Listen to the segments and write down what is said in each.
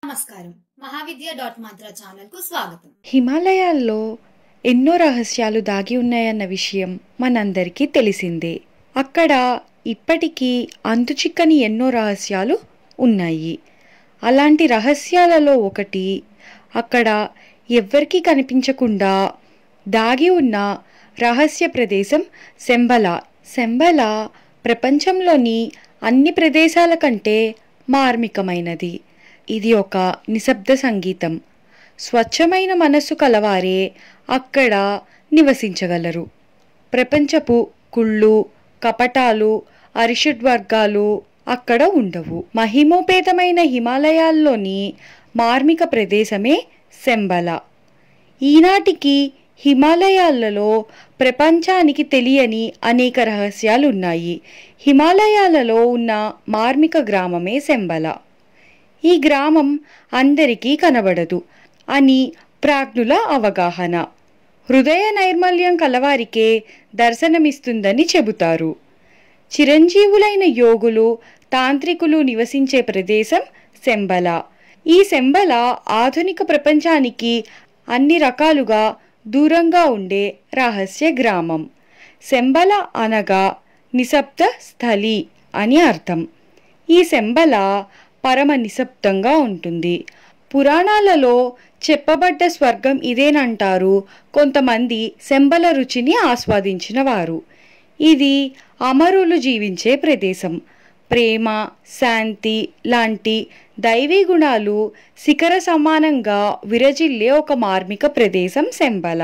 నమస్కారం మహావిద్య డాట్ మంత్ర ఛానల్ కు స్వాగతం హిమాలయాల్లో ఎన్నో రహస్యాలు దాగి ఉన్నాయన్న విషయం మనందరికీ తెలిసిందే అక్కడ ఇప్పటికీ అంతుచిక్కని ఎన్నో రహస్యాలు ఉన్నాయి అలాంటి రహస్యాలలో ఒకటి అక్కడ ఎవ్వరికీ కనిపించకుండా దాగి ఉన్న రహస్య ప్రదేశం శంబల శంబల ప్రపంచంలోని అన్ని ప్రదేశాల కంటే మార్మికమైనది ఇది ఒక నిశ్శబ్ద సంగీతం స్వచ్ఛమైన మనస్సు కలవారే అక్కడ నివసించగలరు ప్రపంచపు కుళ్ళు కపటాలు అరిషడ్వర్గాలు అక్కడ ఉండవు మహిమోపేతమైన హిమాలయాల్లోని మార్మిక ప్రదేశమే శంబల ఈనాటికి హిమాలయాలలో ప్రపంచానికి తెలియని అనేక రహస్యాలు ఉన్నాయి హిమాలయాలలో ఉన్న మార్మిక గ్రామమే శంబల ఈ గ్రామం అందరికీ కనబడదు అని ప్రాజ్ఞుల అవగాహన హృదయ నైర్మల్యం కలవారికే దర్శనమిస్తుందని చెబుతారు చిరంజీవులైన యోగులు తాంత్రికులు నివసించే ప్రదేశం శంబల ఈ శంబల ఆధునిక ప్రపంచానికి అన్ని రకాలుగా దూరంగా ఉండే రహస్య గ్రామం శంబల అనగా నిశ్శబ్ద స్థలి అని అర్థం ఈ శంబల పరమ నిశ్శబ్దంగా ఉంటుంది పురాణాలలో చెప్పబడ్డ స్వర్గం ఇదేనంటారు కొంతమంది శంబల రుచిని ఆస్వాదించిన వారు ఇది అమరులు జీవించే ప్రదేశం ప్రేమ శాంతి లాంటి దైవీ గుణాలు శిఖర సమానంగా విరజిల్లే ఒక మార్మిక ప్రదేశం శంబల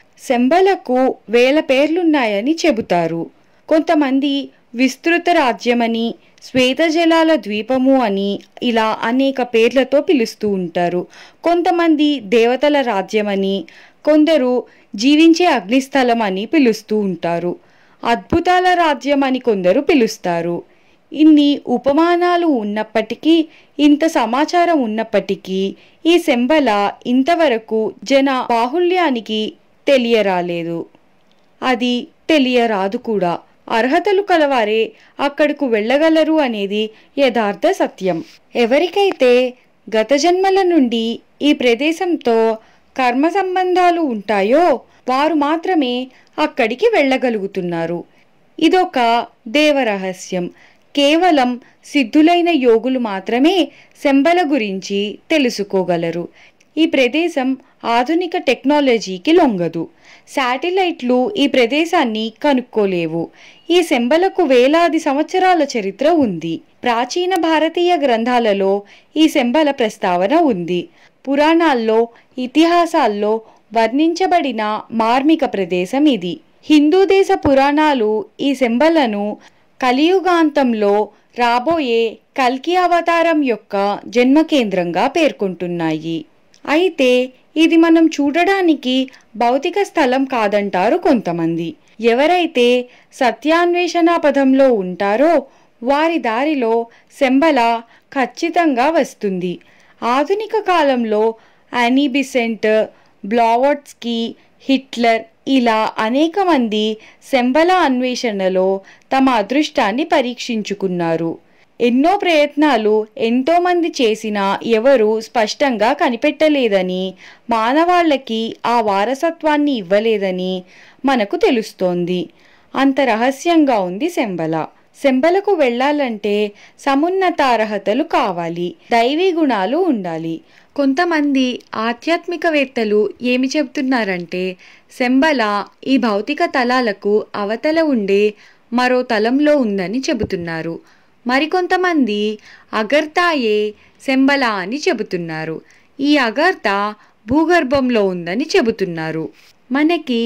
శంబలకు వేల పేర్లున్నాయని చెబుతారు కొంతమంది విస్తృత రాజ్యమని శ్వేతజలాల ద్వీపము అని ఇలా అనేక పేర్లతో పిలుస్తూ ఉంటారు కొంతమంది దేవతల రాజ్యమని కొందరు జీవించే అగ్నిస్థలం అని పిలుస్తూ ఉంటారు అద్భుతాల రాజ్యం అని కొందరు పిలుస్తారు ఇన్ని ఉపమానాలు ఉన్నప్పటికీ ఇంత సమాచారం ఉన్నప్పటికీ ఈ శంబల ఇంతవరకు జన బాహుళ్యానికి తెలియరాలేదు అది తెలియరాదు కూడా అర్హతలు కలవారే అక్కడకు వెళ్ళగలరు అనేది యథార్థ సత్యం ఎవరికైతే గత జన్మల నుండి ఈ ప్రదేశంతో కర్మ సంబంధాలు ఉంటాయో వారు మాత్రమే అక్కడికి వెళ్ళగలుగుతున్నారు ఇదొక దేవరహస్యం కేవలం సిద్ధులైన యోగులు మాత్రమే శంబల గురించి తెలుసుకోగలరు ఈ ప్రదేశం ఆధునిక టెక్నాలజీకి లొంగదు శాటిలైట్లు ఈ ప్రదేశాన్ని కనుక్కోలేవు ఈ శంబలకు వేలాది సంవత్సరాల చరిత్ర ఉంది ప్రాచీన భారతీయ గ్రంథాలలో ఈ శంబల ప్రస్తావన ఉంది పురాణాల్లో ఇతిహాసాల్లో వర్ణించబడిన మార్మిక ప్రదేశం ఇది హిందూ దేశ పురాణాలు ఈ శంబలను కలియుగాంతంలో రాబోయే కల్కి అవతారం యొక్క జన్మ కేంద్రంగా పేర్కొంటున్నాయి అయితే ఇది మనం చూడడానికి భౌతిక స్థలం కాదంటారు కొంతమంది ఎవరైతే సత్యాన్వేషణ పదంలో ఉంటారో వారి దారిలో శంబల ఖచ్చితంగా వస్తుంది ఆధునిక కాలంలో అనీబిసెంట్ బ్లావట్స్కీ హిట్లర్ ఇలా అనేక మంది శంబల అన్వేషణలో తమ అదృష్టాన్ని పరీక్షించుకున్నారు ఎన్నో ప్రయత్నాలు ఎంతోమంది చేసినా ఎవరు స్పష్టంగా కనిపెట్టలేదని మానవాళ్ళకి ఆ వారసత్వాన్ని ఇవ్వలేదని మనకు తెలుస్తోంది అంత రహస్యంగా ఉంది శంబల శంబలకు వెళ్ళాలంటే సమున్నత అర్హతలు కావాలి దైవీ గుణాలు ఉండాలి కొంతమంది ఆధ్యాత్మికవేత్తలు ఏమి చెబుతున్నారంటే శంబల ఈ భౌతిక తలాలకు అవతల ఉండే మరో తలంలో ఉందని చెబుతున్నారు మరికొంతమంది అగర్తాయే శంబల అని చెబుతున్నారు ఈ అగర్త భూగర్భంలో ఉందని చెబుతున్నారు మనకి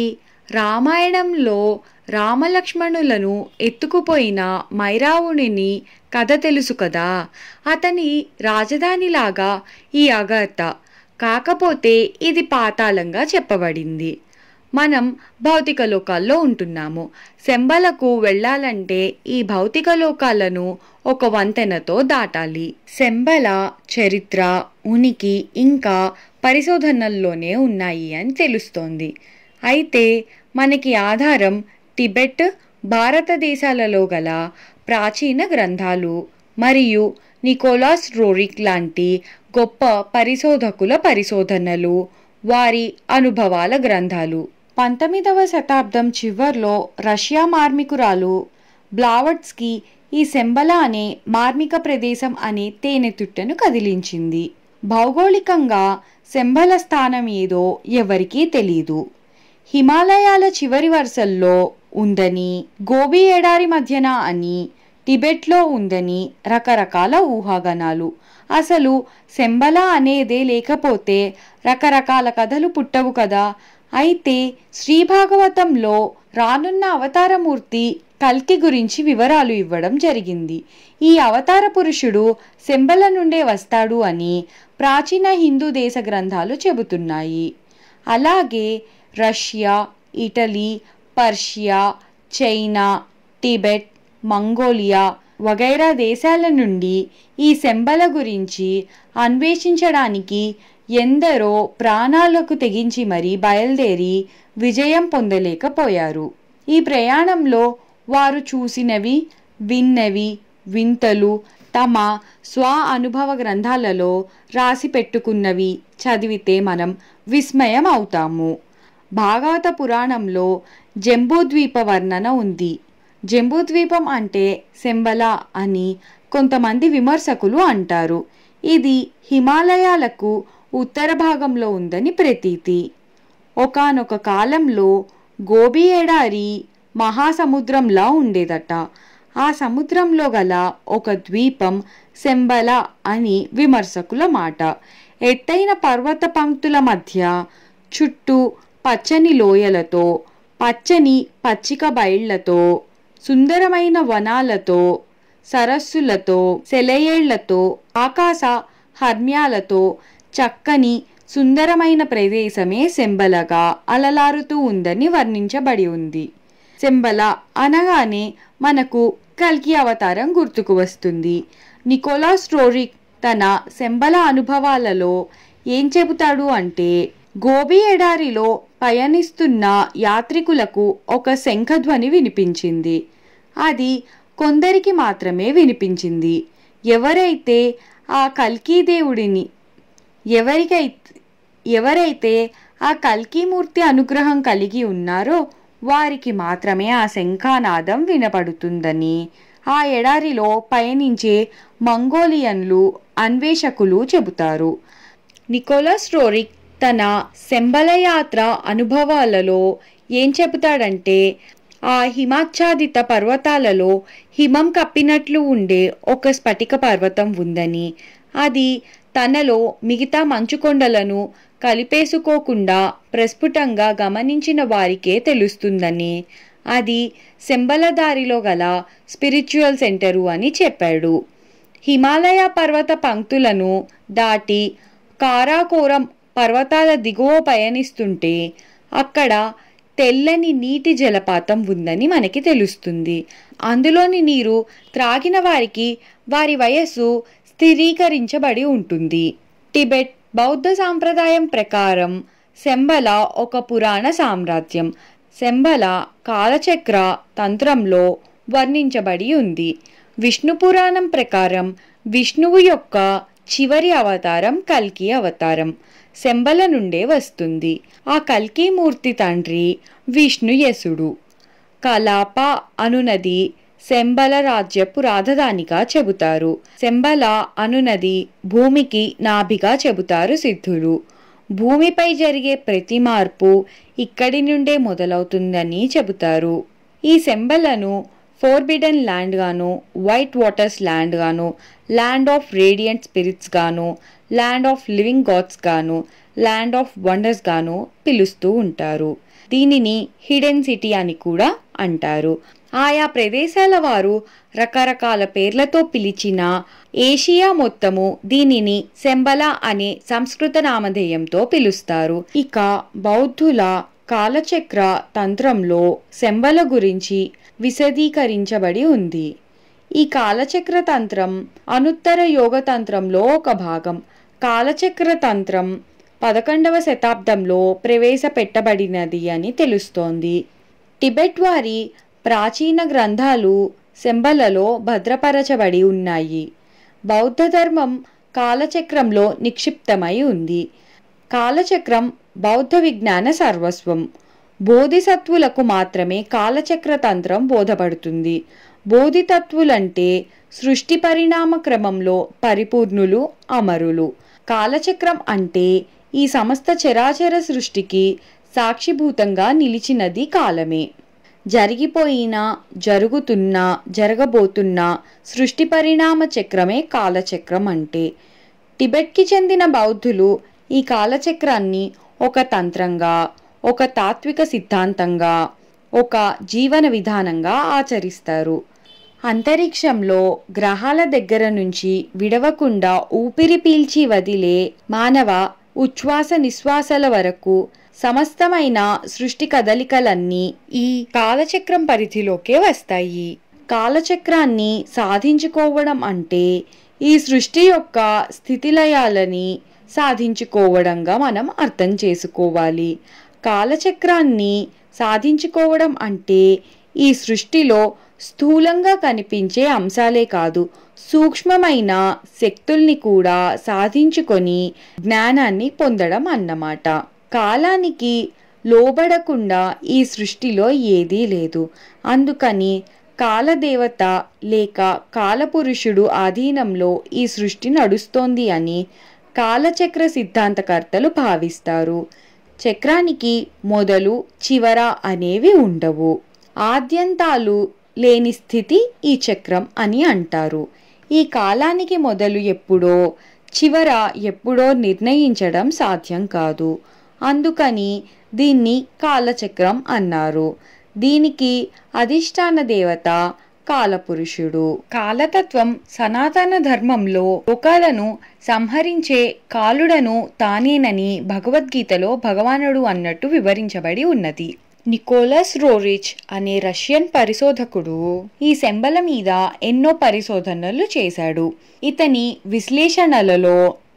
రామాయణంలో రామలక్ష్మణులను ఎత్తుకుపోయిన మైరావుణిని కథ తెలుసు కదా అతని రాజధానిలాగా ఈ అగర్త కాకపోతే ఇది పాతాళంగా చెప్పబడింది మనం భౌతిక లోకాల్లో ఉంటున్నాము శంబలకు వెళ్ళాలంటే ఈ భౌతిక లోకాలను ఒక వంతెనతో దాటాలి శంబల చరిత్ర ఉనికి ఇంకా పరిశోధనల్లోనే ఉన్నాయి అని తెలుస్తోంది అయితే మనకి ఆధారం టిబెట్ భారతదేశాలలో గల ప్రాచీన గ్రంథాలు మరియు నికోలాస్ రోరిక్ లాంటి గొప్ప పరిశోధకుల పరిశోధనలు వారి అనుభవాల గ్రంథాలు పంతొమ్మిదవ శతాబ్దం చివర్లో రష్యా మార్మికురాలు బ్లావట్స్కి ఈ శంబల అనే మార్మిక ప్రదేశం అనే తేనెతుట్టెను కదిలించింది భౌగోళికంగా శంబల స్థానం ఏదో ఎవరికీ తెలీదు హిమాలయాల చివరి వరుసల్లో ఉందని గోబీ ఎడారి మధ్యన అని టిబెట్లో ఉందని రకరకాల ఊహాగానాలు అసలు శంబల అనేదే లేకపోతే రకరకాల కథలు పుట్టవు కదా అయితే శ్రీ భాగవతంలో రానున్న అవతారమూర్తి కల్కి గురించి వివరాలు ఇవ్వడం జరిగింది ఈ అవతార పురుషుడు శంబల నుండే వస్తాడు అని ప్రాచీన హిందూ దేశ గ్రంథాలు చెబుతున్నాయి అలాగే Russia Italy Persia China Tibet Mongolia వగైరా దేశాల నుండి ఈ శంబల గురించి అన్వేషించడానికి ఎందరో ప్రాణాలకు తెగించి మరీ బయలుదేరి విజయం పొందలేకపోయారు ఈ ప్రయాణంలో వారు చూసినవి విన్నవి వింతలు తమ స్వ అనుభవ గ్రంథాలలో రాసి పెట్టుకున్నవి చదివితే మనం విస్మయం అవుతాము భాగవత పురాణంలో జంబూద్వీప వర్ణన ఉంది జంబూద్వీపం అంటే శంబల అని కొంతమంది విమర్శకులు అంటారు ఇది హిమాలయాలకు ఉత్తర భాగంలో ఉందని ప్రతీతి ఒకానొక కాలంలో గోబీ ఎడారి మహాసముద్రంలా ఉండేదట ఆ సముద్రంలో గల ఒక ద్వీపం శంబల అని విమర్శకుల మాట ఎత్తైన పర్వత పంక్తుల మధ్య చుట్టూ పచ్చని లోయలతో పచ్చని పచ్చిక బయళ్లతో సుందరమైన వనాలతో సరస్సులతో సెలయేళ్లతో ఆకాశ హర్మ్యాలతో చక్కని సుందరమైన ప్రదేశమే శంబలగా అలలారుతూ ఉందని వర్ణించబడి ఉంది శంబల అనగానే మనకు కల్కి అవతారం గుర్తుకు వస్తుంది నికోలాస్ రోరిక్ తన శంబల అనుభవాలలో ఏం చెబుతాడు అంటే గోబీ ఎడారిలో పయనిస్తున్న యాత్రికులకు ఒక శంఖధ్వని వినిపించింది అది కొందరికి మాత్రమే వినిపించింది ఎవరైతే ఆ కల్కీ దేవుడిని ఎవరికైతే ఎవరైతే ఆ కల్కీమూర్తి అనుగ్రహం కలిగి ఉన్నారో వారికి మాత్రమే ఆ శంఖానాదం వినపడుతుందని ఆ ఎడారిలో పయనించే మంగోలియన్లు అన్వేషకులు చెబుతారు నికోలస్ రోరిక్ తన శంబలయాత్ర అనుభవాలలో ఏం చెబుతాడంటే ఆ హిమాచ్ఛాదిత పర్వతాలలో హిమం కప్పినట్లు ఉండే ఒక స్ఫటిక పర్వతం ఉందని అది తనలో మిగతా మంచుకొండలను కలిపేసుకోకుండా ప్రస్ఫుటంగా గమనించిన వారికే తెలుస్తుందని అది శంబలదారిలో గల స్పిరిచువల్ సెంటరు అని చెప్పాడు హిమాలయ పర్వత పంక్తులను దాటి కారాకోరం పర్వతాల దిగువ పయనిస్తుంటే అక్కడ తెల్లని నీటి జలపాతం ఉందని మనకి తెలుస్తుంది అందులోని నీరు త్రాగిన వారికి వారి వయస్సు స్థిరీకరించబడి ఉంటుంది టిబెట్ బౌద్ధ సాంప్రదాయం ప్రకారం శంబల ఒక పురాణ సామ్రాజ్యం శంబల కాలచక్ర తంత్రంలో వర్ణించబడి ఉంది విష్ణు పురాణం ప్రకారం విష్ణువు యొక్క చివరి అవతారం కల్కి అవతారం శంబల నుండే వస్తుంది ఆ కల్కి మూర్తి తండ్రి విష్ణుయసుడు కలాప అనునది శంబల రాజ్యపు రాజధానిగా చెబుతారు శంబల అనునది భూమికి నాభిగా చెబుతారు సిద్ధులు భూమిపై జరిగే ప్రతి మార్పు ఇక్కడి నుండే మొదలవుతుందని చెబుతారు ఈ శంబలను ఫోర్బిడన్ ల్యాండ్ గాను వైట్ వాటర్స్ ల్యాండ్ గాను ల్యాండ్ ఆఫ్ రేడియంట్ స్పిరిట్స్ గాను ల్యాండ్ ఆఫ్ లివింగ్ గాడ్స్ గాను ల్యాండ్ ఆఫ్ వండర్స్ గాను పిలుస్తూ ఉంటారు దీనిని హిడెన్ సిటీ అని కూడా అంటారు ఆయా ప్రదేశాల వారు రకరకాల పేర్లతో పిలిచిన ఏషియా మొత్తము దీనిని శంబల అనే సంస్కృత నామధేయంతో పిలుస్తారు ఇక బౌద్ధుల కాలచక్ర తంత్రంలో శంబల గురించి విశదీకరించబడి ఉంది ఈ కాలచక్ర తంత్రం అనుత్తర యోగ తంత్రంలో ఒక భాగం కాలచక్ర తంత్రం పదకొండవ శతాబ్దంలో ప్రవేశపెట్టబడినది అని తెలుస్తోంది టిబెట్ వారి ప్రాచీన గ్రంథాలు శంబలలో భద్రపరచబడి ఉన్నాయి బౌద్ధ ధర్మం కాలచక్రంలో నిక్షిప్తమై ఉంది కాలచక్రం బౌద్ధ విజ్ఞాన సర్వస్వం బోధిసత్వులకు మాత్రమే కాలచక్ర తంత్రం బోధపడుతుంది బోధితత్వులంటే సృష్టి పరిణామ క్రమంలో పరిపూర్ణులు అమరులు కాలచక్రం అంటే ఈ సమస్త చరాచర సృష్టికి సాక్షిభూతంగా నిలిచినది కాలమే జరిగిపోయిన జరుగుతున్న జరగబోతున్న సృష్టి పరిణామ చక్రమే కాలచక్రం అంటే టిబెట్కి చెందిన బౌద్ధులు ఈ కాలచక్రాన్ని ఒక తంత్రంగా ఒక తాత్విక సిద్ధాంతంగా ఒక జీవన విధానంగా ఆచరిస్తారు అంతరిక్షంలో గ్రహాల దగ్గర నుంచి విడవకుండా ఊపిరి పీల్చి వదిలే మానవ ఉచ్ఛ్వాస నిశ్వాసల వరకు సమస్తమైన సృష్టి కదలికలన్నీ ఈ కాలచక్రం పరిధిలోకే వస్తాయి కాలచక్రాన్ని సాధించుకోవడం అంటే ఈ సృష్టి యొక్క స్థితిలయాలని సాధించుకోవడంగా మనం అర్థం చేసుకోవాలి కాలచక్రాన్ని సాధించుకోవడం అంటే ఈ సృష్టిలో స్థూలంగా కనిపించే అంశాలే కాదు సూక్ష్మమైన శక్తుల్ని కూడా సాధించుకొని జ్ఞానాన్ని పొందడం అన్నమాట కాలానికి లోబడకుండా ఈ సృష్టిలో ఏదీ లేదు అందుకని కాలదేవత లేక కాలపురుషుడు ఆధీనంలో ఈ సృష్టి నడుస్తోంది అని కాలచక్ర సిద్ధాంతకర్తలు భావిస్తారు చక్రానికి మొదలు చివర అనేవి ఉండవు ఆద్యంతాలు లేని స్థితి ఈ చక్రం అని అంటారు ఈ కాలానికి మొదలు ఎప్పుడో చివర ఎప్పుడో నిర్ణయించడం సాధ్యం కాదు అందుకని దీన్ని కాలచక్రం అన్నారు దీనికి అధిష్టాన దేవత కాలపురుషుడు కాలతత్వం సనాతన ధర్మంలో లోకాలను సంహరించే కాలుడను తానేనని భగవద్గీతలో భగవానుడు అన్నట్టు వివరించబడి ఉన్నది నికోలస్ రోరిచ్ అనే రష్యన్ పరిశోధకుడు ఈ శంబల మీద ఎన్నో పరిశోధనలు చేశాడు ఇతని విశ్లేషణలలో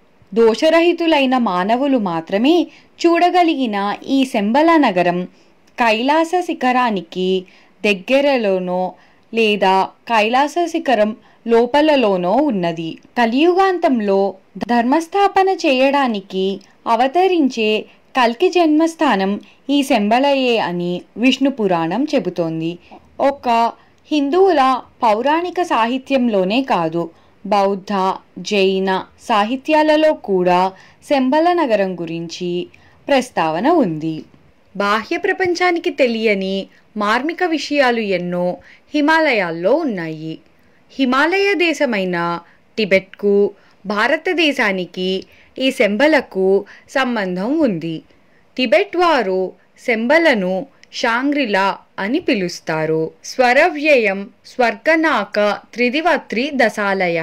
దోషరహితులైన మానవులు మాత్రమే చూడగలిగిన ఈ శంబల నగరం కైలాస శిఖరానికి దగ్గరలోనో లేదా కైలాస శిఖరం లోపలలోనో ఉన్నది కలియుగాంతంలో ధర్మస్థాపన చేయడానికి అవతరించే కల్కి జన్మస్థానం ఈ శంబలయే అని విష్ణు పురాణం చెబుతోంది ఒక హిందువుల పౌరాణిక సాహిత్యంలోనే కాదు బౌద్ధ జైన సాహిత్యాలలో కూడా శంబల నగరం గురించి ప్రస్తావన ఉంది బాహ్య ప్రపంచానికి తెలియని మార్మిక విషయాలు ఎన్నో హిమాలయాల్లో ఉన్నాయి హిమాలయ దేశమైన టిబెట్కు భారతదేశానికి ఈ శంబలకు సంబంధం ఉంది టిబెట్ వారు శంబలను షాంగ్రిలా అని పిలుస్తారు స్వరవ్యయం స్వర్గనాక త్రిదివత్రి దశాలయ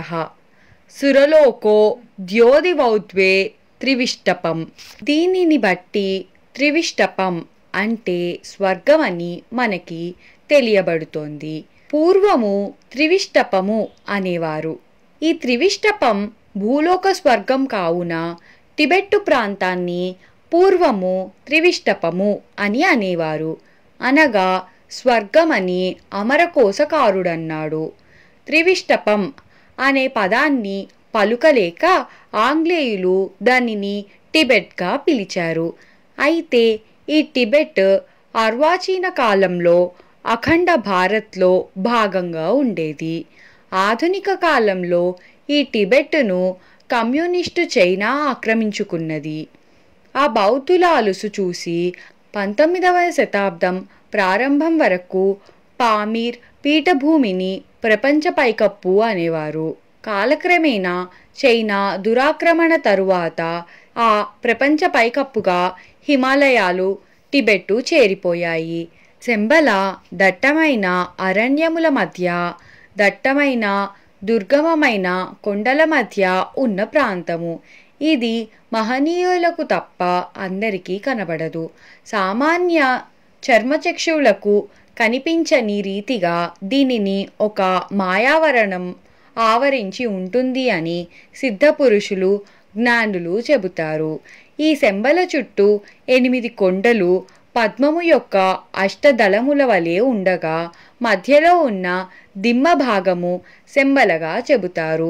సురలోకో ద్యోదివౌద్వే త్రివిష్టపం దీనిని బట్టి త్రివిష్టపం అంటే స్వర్గం అని మనకి తెలియబడుతోంది పూర్వము త్రివిష్టపము అనేవారు ఈ త్రివిష్టపం భూలోక స్వర్గం కావున టిబెట్టు ప్రాంతాన్ని పూర్వము త్రివిష్టపము అని అనేవారు అనగా స్వర్గమని అమరకోశకారుడన్నాడు త్రివిష్టపం అనే పదాన్ని పలుకలేక ఆంగ్లేయులు దానిని టిబెట్గా పిలిచారు అయితే ఈ టిబెట్ అర్వాచీన కాలంలో అఖండ భారత్లో భాగంగా ఉండేది ఆధునిక కాలంలో ఈ టిబెట్ను కమ్యూనిస్టు చైనా ఆక్రమించుకున్నది ఆ బౌద్ధుల అలుసు చూసి పంతొమ్మిదవ శతాబ్దం ప్రారంభం వరకు పామీర్ పీఠభూమిని ప్రపంచ పైకప్పు అనేవారు కాలక్రమేణా చైనా దురాక్రమణ తరువాత ఆ ప్రపంచ పైకప్పుగా హిమాలయాలు టిబెట్టు చేరిపోయాయి శంబల దట్టమైన అరణ్యముల మధ్య దట్టమైన దుర్గమమైన కొండల మధ్య ఉన్న ప్రాంతము ఇది మహనీయులకు తప్ప అందరికీ కనబడదు సామాన్య చర్మచక్షువులకు కనిపించని రీతిగా దీనిని ఒక మాయావరణం ఆవరించి ఉంటుంది అని సిద్ధపురుషులు జ్ఞానులు చెబుతారు ఈ శంబల చుట్టూ ఎనిమిది కొండలు పద్మము యొక్క అష్టదళముల వలె ఉండగా మధ్యలో ఉన్న దిమ్మ భాగము శంబలగా చెబుతారు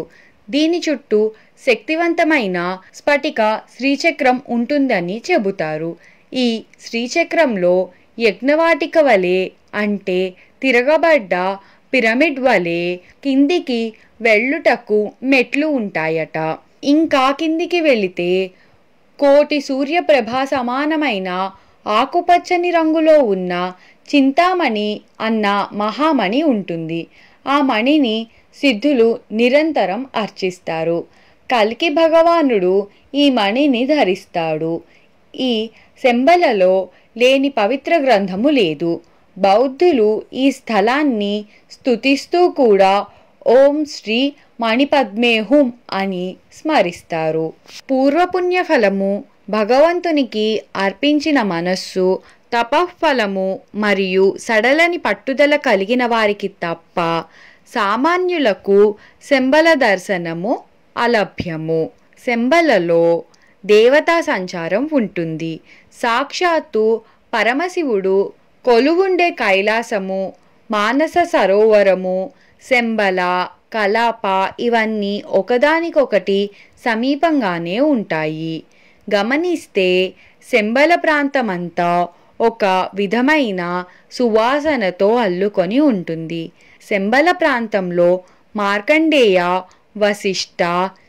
దీని చుట్టూ శక్తివంతమైన స్ఫటిక శ్రీచక్రం ఉంటుందని చెబుతారు ఈ శ్రీచక్రంలో యజ్ఞవాటిక వలె అంటే తిరగబడ్డ పిరమిడ్ వలె కిందికి వెళ్ళుటకు మెట్లు ఉంటాయట ఇంకా కిందికి వెళితే కోటి సూర్యప్రభ సమానమైన ఆకుపచ్చని రంగులో ఉన్న చింతామణి అన్న మహామణి ఉంటుంది ఆ మణిని సిద్ధులు నిరంతరం అర్చిస్తారు కల్కి భగవానుడు ఈ మణిని ధరిస్తాడు ఈ శంబలలో లేని పవిత్ర గ్రంథము లేదు బౌద్ధులు ఈ స్థలాన్ని స్తుతిస్తూ కూడా ఓం శ్రీ మణిపద్మేహుం అని స్మరిస్తారు పూర్వపుణ్య ఫలము భగవంతునికి అర్పించిన మనస్సు తపఫలము మరియు సడలని పట్టుదల కలిగిన వారికి తప్ప సామాన్యులకు శంబల దర్శనము అలభ్యము శంబలలో దేవతా సంచారం ఉంటుంది సాక్షాత్తు పరమశివుడు కొలువుండే కైలాసము మానస సరోవరము శంబల కలాప ఇవన్నీ ఒకదానికొకటి సమీపంగానే ఉంటాయి గమనిస్తే శంబల ప్రాంతమంతా ఒక విధమైన సువాసనతో అల్లుకొని ఉంటుంది శంబల ప్రాంతంలో మార్కండేయ వశిష్ఠ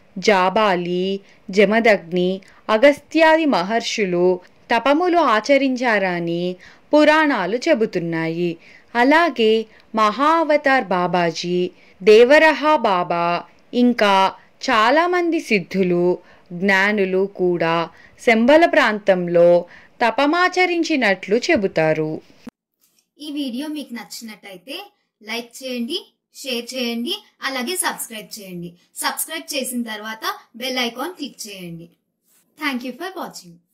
జాబాలి జమదగ్ని అగస్త్యాది మహర్షులు తపములు ఆచరించారని పురాణాలు చెబుతున్నాయి అలాగే మహావతార్ బాబాజీ దేవరహ బాబా ఇంకా చాలామంది సిద్ధులు జ్ఞానులు కూడా శంబల ప్రాంతంలో తపమాచరించినట్లు చెబుతారు ఈ వీడియో మీకు నచ్చినట్టయితే లైక్ చేయండి షేర్ చేయండి అలాగే సబ్స్క్రైబ్ చేయండి సబ్స్క్రైబ్ చేసిన తర్వాత బెల్ ఐకాన్ క్లిక్ చేయండి థ్యాంక్ యూ ఫర్ వాచింగ్